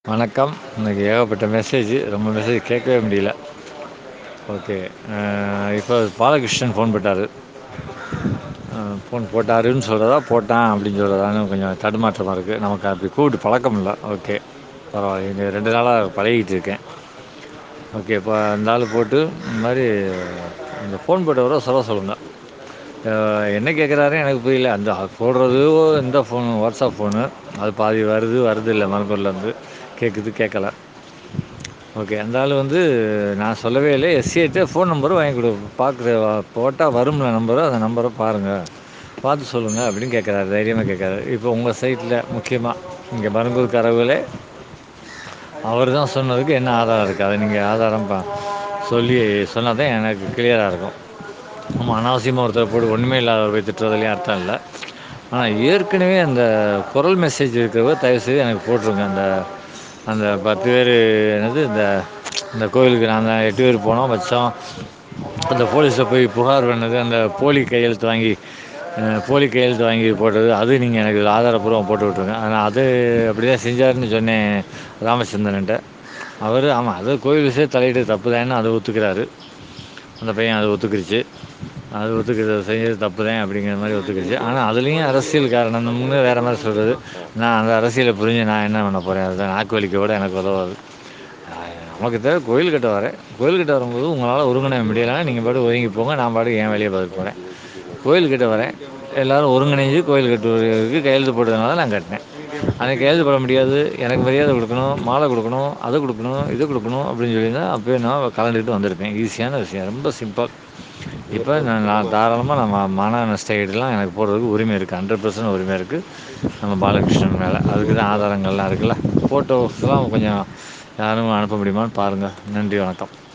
வணக்கம் இன்னைக்கு ஏகப்பட்ட மெசேஜு ரொம்ப மெசேஜ் கேட்கவே முடியல ஓகே இப்போ பாலகிருஷ்ணன் ஃபோன் போட்டார் ஃபோன் போட்டாருன்னு சொல்கிறதா போட்டான் அப்படின்னு சொல்கிறதான்னு கொஞ்சம் தடுமாற்றமாக இருக்குது நமக்கு அப்படி கூப்பிட்டு பழக்கம் இல்லை ஓகே பரவாயில்ல இங்கே ரெண்டு நாளாக பழகிட்டு இருக்கேன் ஓகே இப்போ அந்த ஆள் போட்டு இந்த மாதிரி இந்த ஃபோன் போட்டவரை சொல்ல சொல்லுங்கள் அஹ் என்ன கேட்குறாரு எனக்கு புரியல அந்த போடுறது இந்த ஃபோனு வாட்ஸ்அப் ஃபோனு அது பாதி வருது வருது இல்லை மலப்பூர்லேருந்து கேட்குது கேட்கல ஓகே அந்த ஆள் வந்து நான் சொல்லவே இல்லை எஸ்சிஐட்டே ஃபோன் நம்பரும் வாங்கி கொடு பார்க்குற போட்டால் வரும்ல நம்பரு அந்த நம்பரை பாருங்கள் பார்த்து சொல்லுங்கள் அப்படின்னு கேட்குறாரு தைரியமாக கேட்குறாரு இப்போ உங்கள் சைட்டில் முக்கியமாக இங்கே மருங்கூர் கரவுகளே அவர் தான் சொன்னதுக்கு என்ன ஆதாரம் இருக்குது அதை நீங்கள் ஆதாரம் பா சொல்லி சொன்னால் தான் எனக்கு கிளியராக இருக்கும் ஆமாம் அனாவசியமாக ஒருத்தர் போட்டு ஒன்றுமே இல்லாத போய் திட்டுறதுலையும் அர்த்தம் இல்லை ஆனால் ஏற்கனவே அந்த குரல் மெசேஜ் இருக்கிறவ தயவுசெய்து எனக்கு போட்டுருங்க அந்த அந்த பத்து பேர் என்னது இந்த இந்த கோவிலுக்கு நாங்கள் எட்டு பேர் போனோம் வச்சோம் அந்த போலீஸில் போய் புகார் பண்ணது அந்த போலி கையெழுத்து வாங்கி அஹ், போலி கையெழுத்து வாங்கி போட்டது அது நீங்கள் எனக்கு ஆதாரப்பூர்வம் போட்டு விட்ருங்க ஆனால் அது அப்படி தான் செஞ்சாருன்னு சொன்னேன் ராமச்சந்திரன்ட்ட அவர் ஆமாம் அது கோவில் விஷயம் தலையிட்டு தப்பு தான்னு அதை ஒத்துக்கிறாரு அந்த பையன் அதை ஒத்துக்கிருச்சு அது ஒத்துக்கிறது செஞ்சது தப்பு தான் அப்படிங்கிற மாதிரி ஒத்துக்கிருச்சு ஆனால் அதுலேயும் அரசியல் காரணம்னு வேறு மாதிரி சொல்கிறது நான் அந்த அரசியலை புரிஞ்சு நான் என்ன பண்ண போகிறேன் அதுதான் நாக்கு வலிக்க கூட எனக்கு உதவாது ஆஹ் நமக்கு தேவை கோயில் கிட்ட வரேன் கோயில் கிட்ட வரும்போது உங்களால் ஒருங்கிணைய முடியலைன்னா நீங்கள் பாட்டு ஒதுங்கி போங்க நான் பாட்டுக்கு என் வேலையை பார்த்துட்டு போகிறேன் கோயில்கிட்ட வரேன் எல்லோரும் ஒருங்கிணைஞ்சு கோயில் கட்டுறதுக்கு கையெழுத்து போட்டதுனால நான் கட்டினேன் அன்றைக்கி கையெழுத்து போட முடியாது எனக்கு மரியாதை கொடுக்கணும் மாலை கொடுக்கணும் அதை கொடுக்கணும் இது கொடுக்கணும் அப்படின்னு சொல்லியிருந்தா அப்போயே நான் கலந்துக்கிட்டு வந்திருப்பேன் ஈஸியான விஷயம் ரொம்ப சிம்பிள் இப்போ நான் நான் தாராளமாக நம்ம மன நஷ்டஈடுலாம் எனக்கு போடுறதுக்கு உரிமை இருக்குது ஹண்ட்ரட் பர்சன்ட் உரிமை இருக்குது நம்ம பாலகிருஷ்ணன் மேலே அதுக்கு தான் ஆதாரங்கள்லாம் இருக்குல்ல ஃபோட்டோஸ்லாம் கொஞ்சம் யாரும் அனுப்ப முடியுமான்னு பாருங்கள் நன்றி வணக்கம்